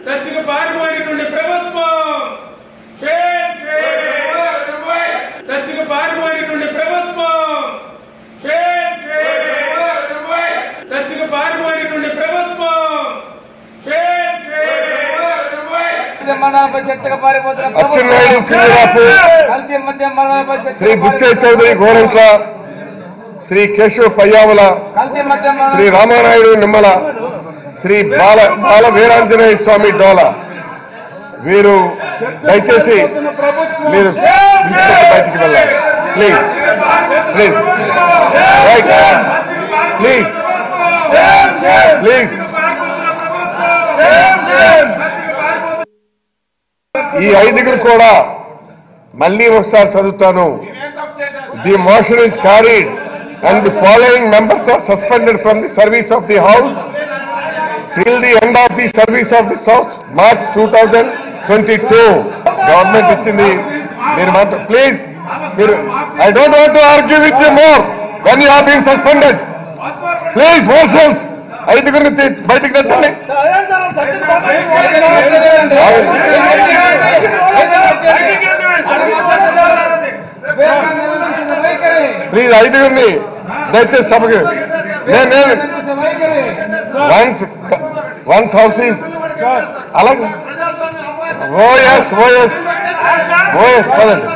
చర్చకు పారిపోయినటువంటి ప్రభుత్వం ఫెయిల్, ఫెయిల్. చర్చకు పారిపోయినటువంటి ప్రభుత్వం ఫెయిల్, ఫెయిల్. చర్చకు పారిపోయినటువంటి ప్రభుత్వం ఫెయిల్, ఫెయిల్. మరణాలపై చర్చగా పారిపోతున్న అచ్చెన్నాయుడు కిరిరాపు కల్తీ మద్యం మరణాలపై చర్చగా శ్రీ బుచ్చయ్య చౌదరి గోరంట్ల శ్రీ కేశవ్ పయ్యావుల కల్తీ మద్యం శ్రీ రామానాయుడు నిమ్మల శ్రీ బాల బాల వీరాంజనేయ స్వామి డోల వీరు దయచేసి మీరు ఇంటికి బయటికి వెళ్ళాలి please please right please please ఈ ఐదుగురు కూడా మళ్ళీ ఒకసారి చదువుతాను the motion is carried and the following members are suspended from the service of the house till the end of the service of the house March two thousand twenty two government ఇచ్చింది మీరు మాట please మీరు I don't want to argue with you more when you have been suspended please motions ఐదుగురిని తీ- బయటికి నెట్టండి please ఐదుగురిని దయచేసి సభకి నేను నేను వన్స్ వన్స్ హౌస్ ఈస్ అలాగే ఓఎస్ ఓఎస్ ఓఎస్ పదండి